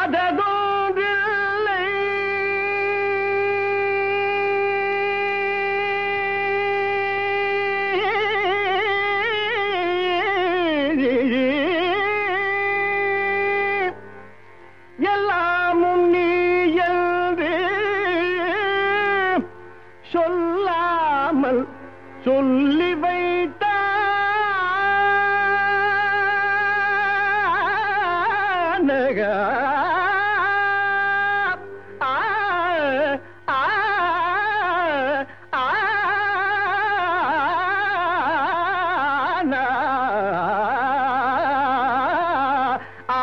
இல்லாததொன்றில்லை எல்லாமும் நீ என்று சொல்லாமல் சொல்லி வைத்தானக ஆ, ஆ, ஆ, நா, ஆ,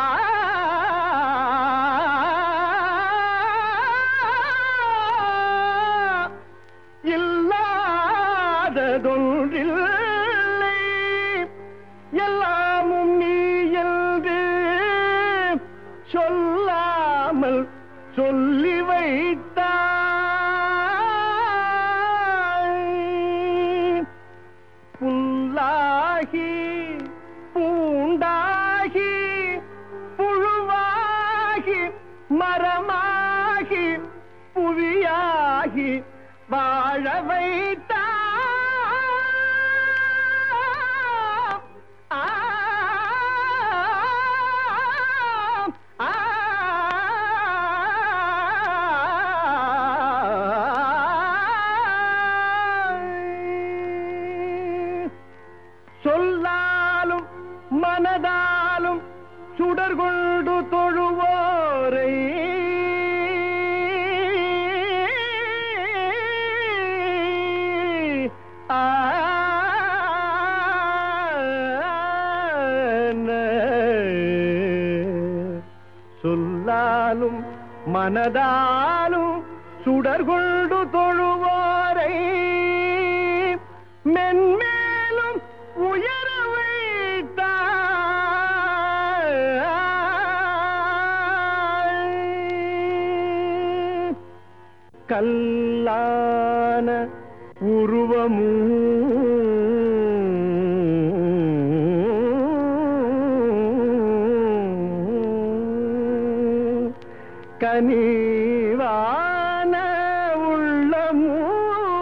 இல்லாததொன்றில்லை எல்லாமும் நீ என்று சொல்லாமல் சொல்லி வைத்தாய் புல்லாகி பூண்டாகி புழுவாகி மரமாகி புவியாகி வாழ வைத்தா சொல்லாலும் மனதாலும் சுடர் கொண்டு தொழுவோரை ஆ, சொல்லாலும் மனதாலும் சுடர் கொண்டு தொழுவோரை மென்மேலும் உயர வைத்தாய். கல்லான உருவமும் கனிவான உள்ளமும்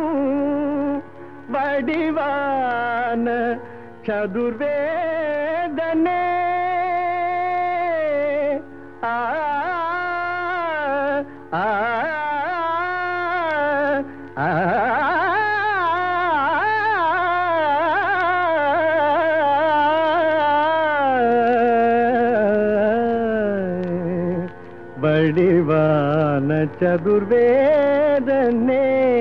வடிவான சதுர்வேதனே ஆ ஆ ஆ வடிவான சதுர்வேதனே